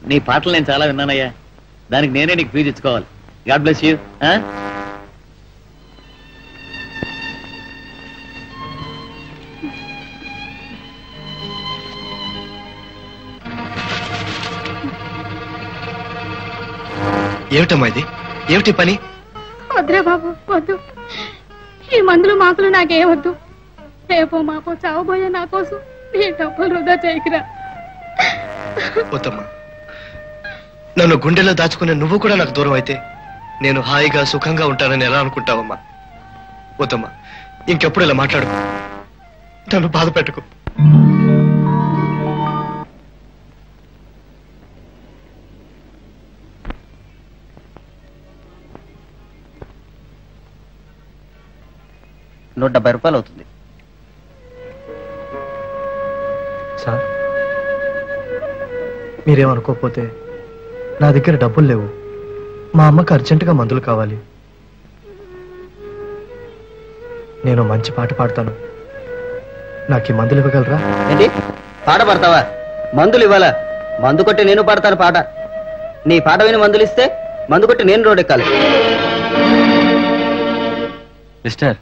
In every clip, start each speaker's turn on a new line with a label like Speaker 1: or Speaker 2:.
Speaker 1: నీ పాటలు నేను చాలా విన్నానయ్యా దానికి నేనే నీకు ఫీజు ఇచ్చుకోవాలి గాడ్ బ్లెస్ యూ
Speaker 2: ఏమిటమ్మా ఇది ఏమిటి పని
Speaker 3: వద్దురా బాబు వద్దు ఈ మందులు మాకులు నాకేం వద్దు రేపో మాపో చావబోయే నా కోసం నీ డబ్బులు వృధా చేయకురా
Speaker 2: వద్దమ్మా నన్ను గుండెలో దాచుకునే నువ్వు కూడా నాకు దూరం అయితే నేను హాయిగా సుఖంగా ఉంటానని ఎలా అనుకుంటావమ్మా వద్దమ్మా ఇంకెప్పుడు ఇలా మాట్లాడు నన్ను బాధ పెట్టుకో
Speaker 4: నూట డెబ్బై రూపాయలు అవుతుంది
Speaker 5: సార్ మీరేమనుకోకపోతే నా దగ్గర డబ్బులు లేవు మా అమ్మకి అర్జెంటుగా మందులు కావాలి నేను మంచి పాట పాడతాను నాకు ఈ మందులు ఇవ్వగలరా
Speaker 4: ఏంటి పాట పాడతావా మందులు ఇవ్వాలా మందు కొట్టి నేను పాడతాను పాట నీ పాట విని మందులు ఇస్తే మందు కొట్టి నేను రోడ్ ఎక్కాలి
Speaker 6: మిస్టర్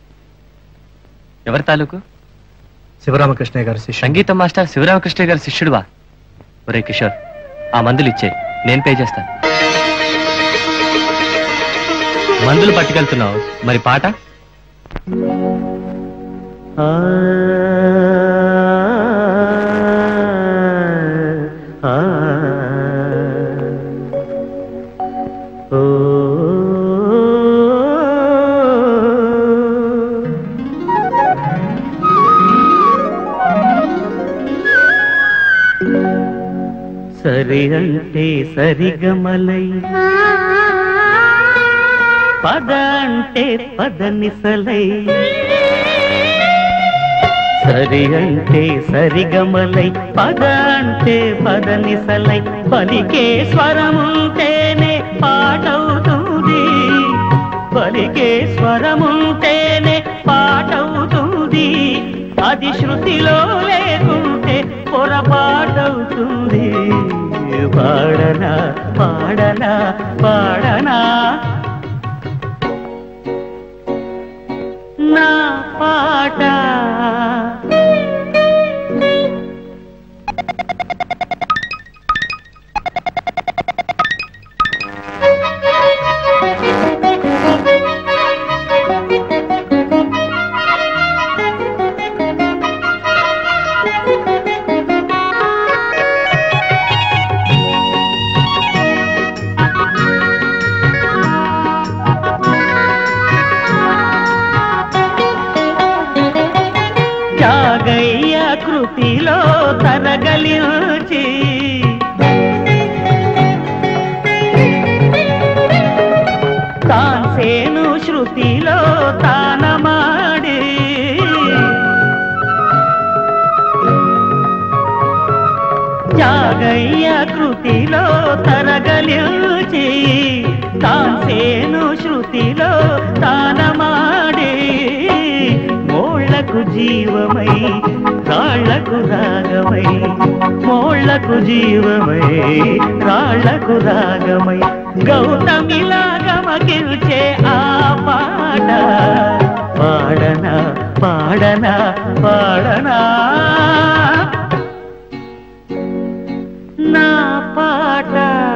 Speaker 6: ఎవరి తాలూకు
Speaker 5: శివరామకృష్ణయ్య గారి శిష్యు
Speaker 6: సంగీత మాస్టర్ శివరామకృష్ణ గారి శిష్యుడువా ఒరే కిషోర్ ఆ మందులు ఇచ్చే నేను పే చేస్తాను మందులు పట్టుకెళ్తున్నావు మరి పాట
Speaker 7: సరి అంటే సరిగమలై పద అంటే పదనిసలై సరి అంటే సరిగమలై పద అంటే పదనిసలై పలికే స్వరముంటేనే పాటవుతుంది పలికే స్వరముంటేనే పాటవుతుంది అది శృతిలో లేకుంటే పొరపాటవుతుంది పాడనా పాడనా పాడనా నా పాట జాగయ్య కృతిలో తరగలించి తాన్సేను శృతిలో తానమాడి జాగయ్య కృతిలో తరగలించి తాన్సేను శృతిలో తానమాడి మోళ్లకు జీవమై రాళ్లకు రాగమై మోళ్లకు జీవమై రాళ్లకు రాగమై గౌతమిలాగమకిల్చే ఆ పాట పాడనా పాడనా పాడనా నా పాట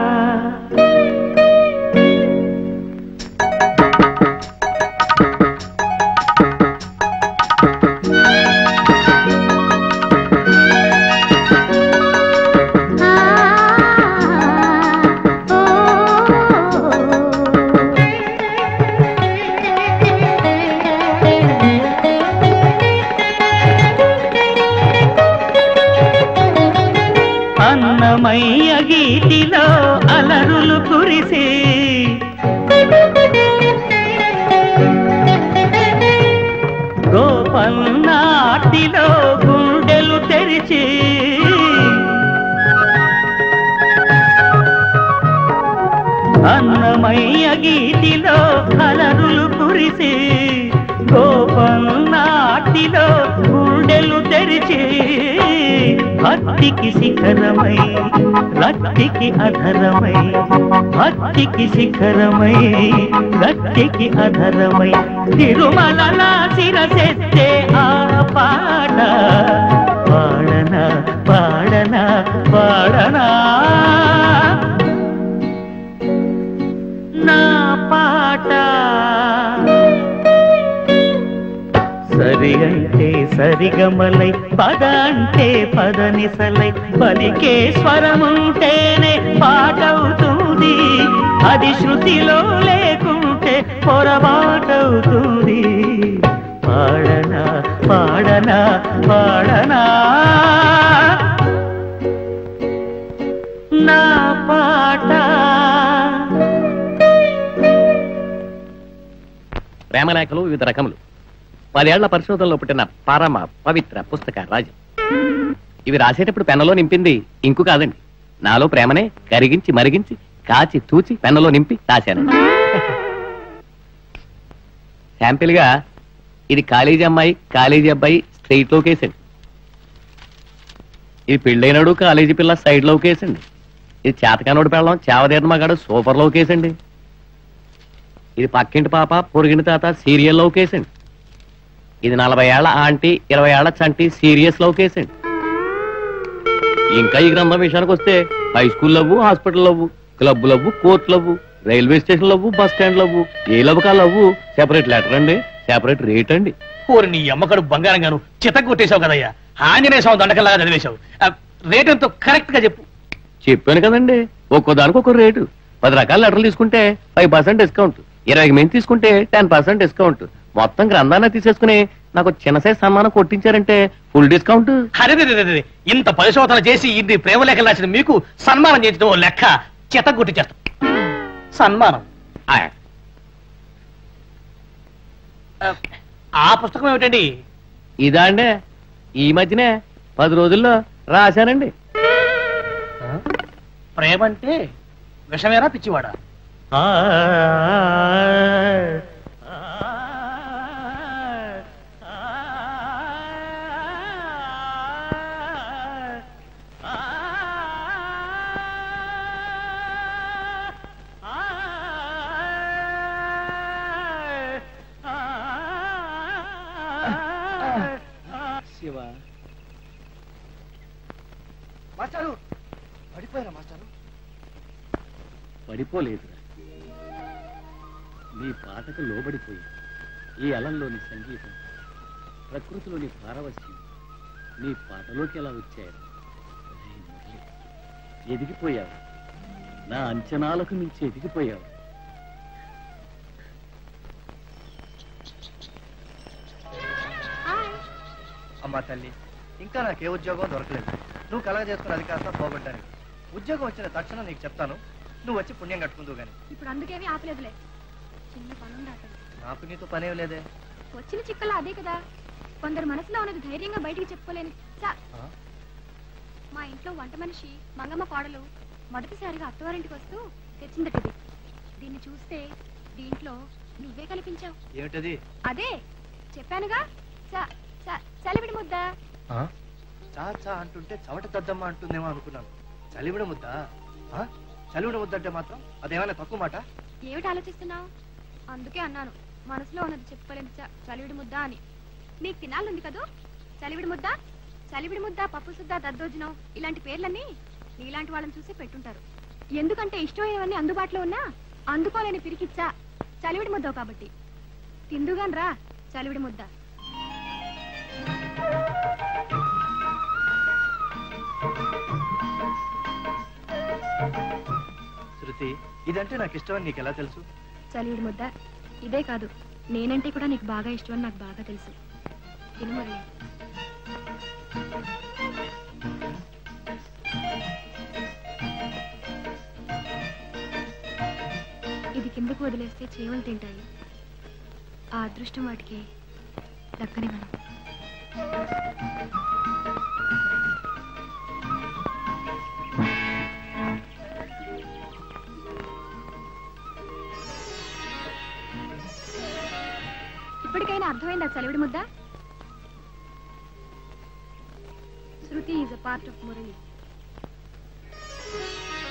Speaker 7: అన్నమయ్య గీతిలో అలరులు కురిసి గోపన్నాటిలో గుండెలు తెరిచి అన్నమయ్య గీతిలో అలరులు కురిసి గోపన్నాటిలో గుండెలు తెరిచి భక్తికి శిఖరమై రచ మట్టికి అధరమై భక్తికి శిఖరమై గట్టికి అధరమై తిరుమల శిరసెత్తే ఆ పాట పాడనా పాడనా పాడనా నా పాట సరి అంటే సరిగమలై పద అంటే పదనిసలై పలికే స్వరముంటేనే పాటవుతుంది అది శృతిలో లేకుంటే పొరపాటవుతుంది పాడనా పాడనా పాడనా నా పాట
Speaker 6: ప్రేమలేఖలు వివిధ రకములు పదేళ్ల పరిశోధనలో పుట్టిన పరమ పవిత్ర పుస్తక రాజు ఇవి రాసేటప్పుడు పెన్నలో నింపింది ఇంకు కాదండి నాలో ప్రేమనే కరిగించి మరిగించి కాచి తూచి పెన్నలో నింపి రాశాను శాంపిల్ గా ఇది కాలేజీ అమ్మాయి కాలేజీ అబ్బాయి స్ట్రైట్ లోకేసండి ఇది పెళ్ళైనడు కాలేజీ పిల్ల సైడ్ లోకేసండి ఇది చేతకానోడు పెళ్ళం చావదేరణ మగాడు సూపర్ లోకేసండి ఇది పక్కింటి పాప పొరిగింటి తాత సీరియల్ లోకేసండి ఇది నలభై ఏళ్ల ఆంటీ ఇరవై ఏళ్ల చంటి సీరియస్ లోకేసండి ఇంకా ఈ గ్రంథం విషయానికి వస్తే high school love hospital love club love court love railway station love bus stand love ఏ లవ్వు కా లవ్వు సెపరేట్ లెటర్ అండి సెపరేట్ రేట్ అండి
Speaker 1: ఊరి నీ అమ్మకడు బంగారం గాను చిత కొట్టేశావు కదయ్యా ఆంజనేయ స్వామి దండకల్లాగా చదివేశావు ఆ, రేట్ ఎంతో కరెక్ట్ గా చెప్పు
Speaker 6: చెప్పాను కదండి ఒక్కో దానికి ఒక్కో రేటు పది రకాల లెటర్లు తీసుకుంటే ఫైవ్ పర్సెంట్ డిస్కౌంట్ ఇరవై మంది తీసుకుంటే టెన్ పర్సెంట్ డిస్కౌంట్ మొత్తం గ్రంథాన్ని తీసేసుకుని నాకు చిన్న సైజ్ సన్మానం కొట్టించారంటే ఫుల్ డిస్కౌంట్
Speaker 1: అరే రే, రే, రే, రే. ఇంత పరిశోధన చేసి ఇన్ని ప్రేమ లేఖలు రాసిన మీకు సన్మానం చేసిన ఓ లెక్క చెత్త కొట్టించేస్తాం సన్మానం ఆ. ఆ, ఆ పుస్తకం ఏమిటండి
Speaker 6: ఇదా అండి ఈ మధ్యనే పది రోజుల్లో రాశానండి
Speaker 1: ప్రేమ అంటే విషమేనా పిచ్చివాడా
Speaker 2: శివ మాస్టారు పడిపోయారా మాస్టారు
Speaker 6: పడిపోలేదురా నీ పాటకు లోబడిపోయి ఈ అలంలోని సంగీతం ప్రకృతిలోని పారవస్యం నీ పాటలోకి ఎలా వచ్చాయి ఎదిగిపోయావు నా అంచనాలకు మించి ఎదిగిపోయావు
Speaker 5: అమ్మా తల్లి ఇంకా నాకు ఏ ఉద్యోగం దొరకలేదు నువ్వు కలగ చేసుకుని అది కాస్త పోగొట్టాను ఉద్యోగం వచ్చిన తక్షణం నీకు చెప్తాను నువ్వు వచ్చి పుణ్యం కట్టుకుందువు గాని
Speaker 3: ఇప్పుడు అందుకేమీ ఆపలేదులే చిన్న పనుందాట
Speaker 5: నాకు నీతో పనేం లేదే
Speaker 3: వచ్చిన చిక్కలు అదే కదా కొందరు మనసులో ఉన్నది ధైర్యంగా బయటికి చెప్పుకోలేని చ-
Speaker 5: ఆ?
Speaker 3: మా ఇంట్లో వంట మనిషి మంగమ్మ కోడలు మొదటిసారిగా అత్తవారింటికి వస్తూ తెచ్చిందటది దీన్ని చూస్తే దీంట్లో నువ్వే కల్పించావు
Speaker 5: ఏమిటది
Speaker 3: అదే చెప్పానుగా చ- చ- చలివిడి ముద్ద
Speaker 5: ఆ? చా చా అంటుంటే చవట దద్దమ్మ అంటుందేమో అనుకున్నాను చలివిడ ముద్ద ఆ? చలివిడ ముద్ద అంటే మాత్రం అదేమైనా తక్కువ మాట
Speaker 3: ఏమిటి ఆలోచిస్తున్నావు అందుకే అన్నాను మనసులో ఉన్నది చెప్పుకోలేని చ- చలివిడి ముద్ద అని నీకు తినాలంది కదూ చలివిడి ముద్ద చలివిడి ముద్ద పప్పు సుద్ద దద్దోజనం ఇలాంటి పేర్లన్నీ నీలాంటి వాళ్ళని చూసి పెట్టుంటారు ఎందుకంటే ఇష్టమైనవన్నీ అందుబాటులో ఉన్నా అందుకోలేని పిరికిచ్చా చలివిడి ముద్ద కాబట్టి తిందుగాని రా చలివిడి ముద్ద
Speaker 5: శృతి ఇదంటే నాకు ఇష్టమని నీకు ఎలా తెలుసు
Speaker 3: చలివిడి ముద్ద ఇదే కాదు నేనంటే కూడా నీకు బాగా ఇష్టం అని నాకు బాగా తెలుసు తిను మురళి ఇది కిందకు వదిలేస్తే చేవలు తింటాయి ఆ అదృష్టం వాటికి దక్కని మనం ఇప్పటికైనా అర్థమైందా చలివిడి ముద్ద Shruti is a part of Murali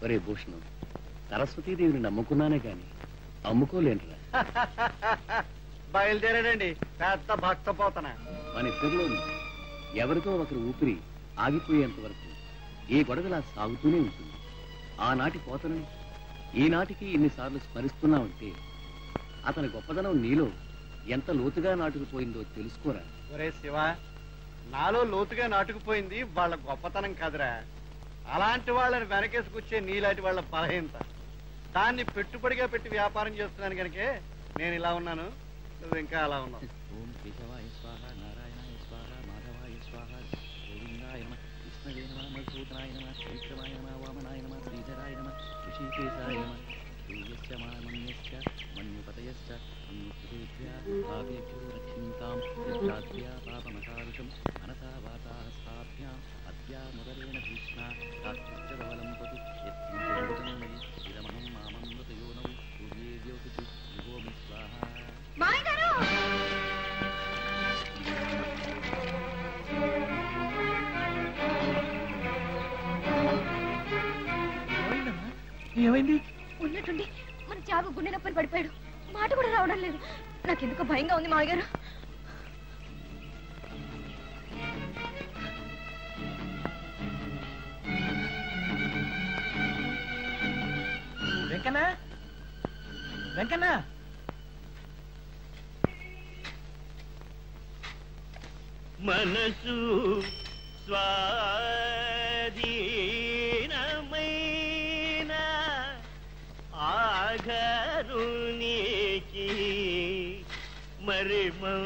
Speaker 6: ఒరే భూషణం సరస్వతీదేవిని నమ్ముకున్నానే కాని అమ్ముకోలేనురా
Speaker 5: బయలుదేరాడండి పెద్ద భక్త పోతన
Speaker 6: మన ఇద్దరిలోనూ ఎవరితో ఒకరు ఊపిరి ఆగిపోయేంత వరకు ఈ గొడవలా సాగుతూనే ఉంటుంది ఆనాటి పోతనని ఈనాటికి ఇన్నిసార్లు స్మరిస్తున్నావంటే అతని గొప్పదనం నీలో ఎంత లోతుగా నాటుకుపోయిందో తెలుసుకోరా
Speaker 5: ఒరే శివ నాలో లోతుగా నాటుకుపోయింది వాళ్ళ గొప్పతనం కాదురా అలాంటి వాళ్ళని వెనకేసుకొచ్చే నీలాంటి వాళ్ళ బలహీనత దాన్ని పెట్టుబడిగా పెట్టి వ్యాపారం చేస్తున్నాను కనుకే నేను ఇలా ఉన్నాను నువ్వు ఇంకా అలా ఉన్నావు
Speaker 6: ఓం కేశవాయ స్వాహ నారాయణాయ స్వాహ మాధవాయ స్వాహ గోవిందాయ నమ కృష్ణవే నమ మధుసూదనాయ నమ విక్రమాయ నమ వామనాయ నమ శ్రీధరాయ నమ ఋషికేశాయ నమ సూర్యశ్చ మామన్యశ్చ మన్యుపతయశ్చ అన్యుపతేభ్య పాపేభ్యో రక్షింతాం యత్రాద్యా పాపమకారుషం మనసా వాచా స్థాభ్యాం అద్యా ముదరేణ భీష్ణ కాశ్చిచ్చ బలం పదు యత్కించమయి ఇదమహం మామన్వతయోనౌ సూర్యే ద్యోతిషు యుగోమి స్వాహ
Speaker 3: మామయ్య గారు
Speaker 1: ఏమైంది
Speaker 3: ఉన్నట్టుండి మన చావు గుండె నొప్పని పడిపోయాడు మాట కూడా రావడం లేదు నాకెందుకో భయంగా ఉంది మామయ్య గారు
Speaker 1: వెంకన్న వెంకన్న
Speaker 7: మనసు స్వాధీనమైన ఆఘరునికి మరి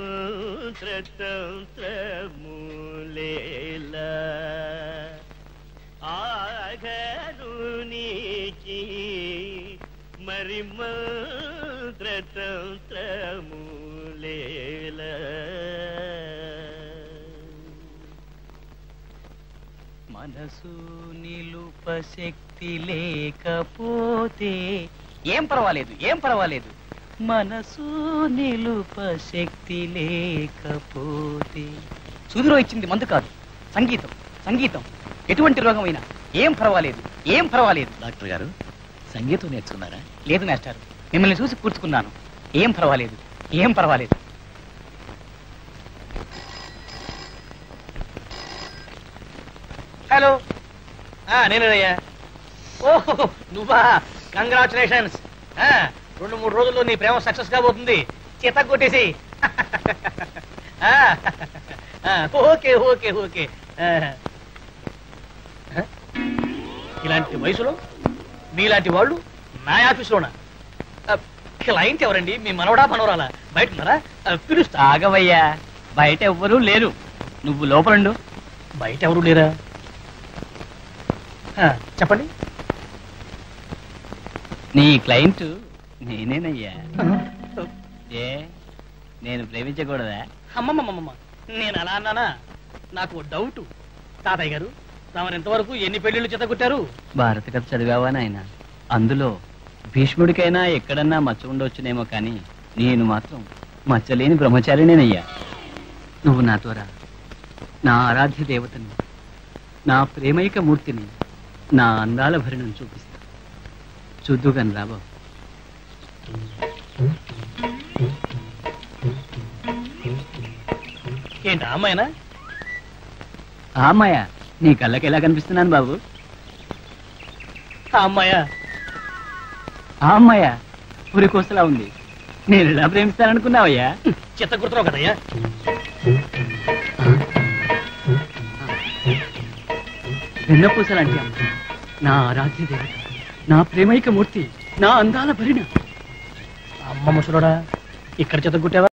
Speaker 7: మంత్రతంత్రములేలా ఆఘరునికి మరి మంత్రతంత్రములేలా
Speaker 8: మనసు నిలుప శక్తి లేకపోతే ఏం పర్వాలేదు ఏం పర్వాలేదు మనసు నిలుప శక్తి లేకపోతే సుదురో ఇచ్చింది మందు కాదు సంగీతం సంగీతం ఎటువంటి రోగమైనా ఏం పర్వాలేదు ఏం పర్వాలేదు
Speaker 6: డాక్టర్ గారు సంగీతం నేర్చుకున్నారా
Speaker 8: లేదు మాస్టర్ మిమ్మల్ని చూసి కూర్చుకున్నాను ఏం పర్వాలేదు ఏం పర్వాలేదు
Speaker 1: హలో నేనేనయ్యా ఓహో నువ్వా కంగ్రాచులేషన్స్ రెండు మూడు రోజుల్లో నీ ప్రేమ సక్సెస్ కాబోతుంది చేత కొట్టేసి ఓకే ఓకే ఓకే ఆ. ఆ? ఇలాంటి వయసులో మీలాంటి వాళ్ళు నా ఆఫీసులోనా ఆ, క్లయింట్ ఎవరండి మీ మనవడా మనవరాలా బయట ఉన్నారా ఆ, పిలుస్తా
Speaker 8: ఆగవయ్యా బయట ఎవ్వరూ లేరు నువ్వు లోపలండు
Speaker 1: బయట ఎవరు లేరా ఆ, చెప్పండి
Speaker 8: నీ క్లయింట్ నేనేనయ్యా ఏ నేను ప్రేమించకూడదా
Speaker 1: అమ్మమ్మమ్మమ్మ నేను అలా అన్నానా నాకు ఓ డౌట్ తాతయ్య గారు తమరు ఇంతవరకు ఎన్ని పెళ్లిళ్ళు చెత్తగొట్టారు
Speaker 8: భారత కథ చదివావా నాయన అందులో భీష్ముడికైనా ఎక్కడన్నా మచ్చ ఉండొచ్చునేమో కానీ నేను మాత్రం మచ్చలేని బ్రహ్మచారినేనయ్యా నువ్వు నాతో రా నా ఆరాధ్య దేవతని నా ప్రేమైక మూర్తిని నా అందాల భరిణం చూపిస్తా చూద్దుగాని రాబాబు
Speaker 1: ఏంటి ఆ అమ్మాయినా
Speaker 8: ఆ అమ్మాయ నీ కళ్ళకి ఎలా కనిపిస్తున్నాను బాబు
Speaker 1: ఆ అమ్మాయా
Speaker 8: ఆ అమ్మాయ పురికోసలా ఉంది నేను ఎలా ప్రేమిస్తాననుకున్నావయ్యా
Speaker 1: చెత్త గుర్తున్నావు కదయ్యా
Speaker 8: వెన్నపూసలాంటి అమ్మ నా ఆరాధ్య దేవత నా ప్రేమైక మూర్తి నా అందాల భరిణ
Speaker 1: అమ్మ ముసలోడా ఇక్కడ చెత్త గుట్టావా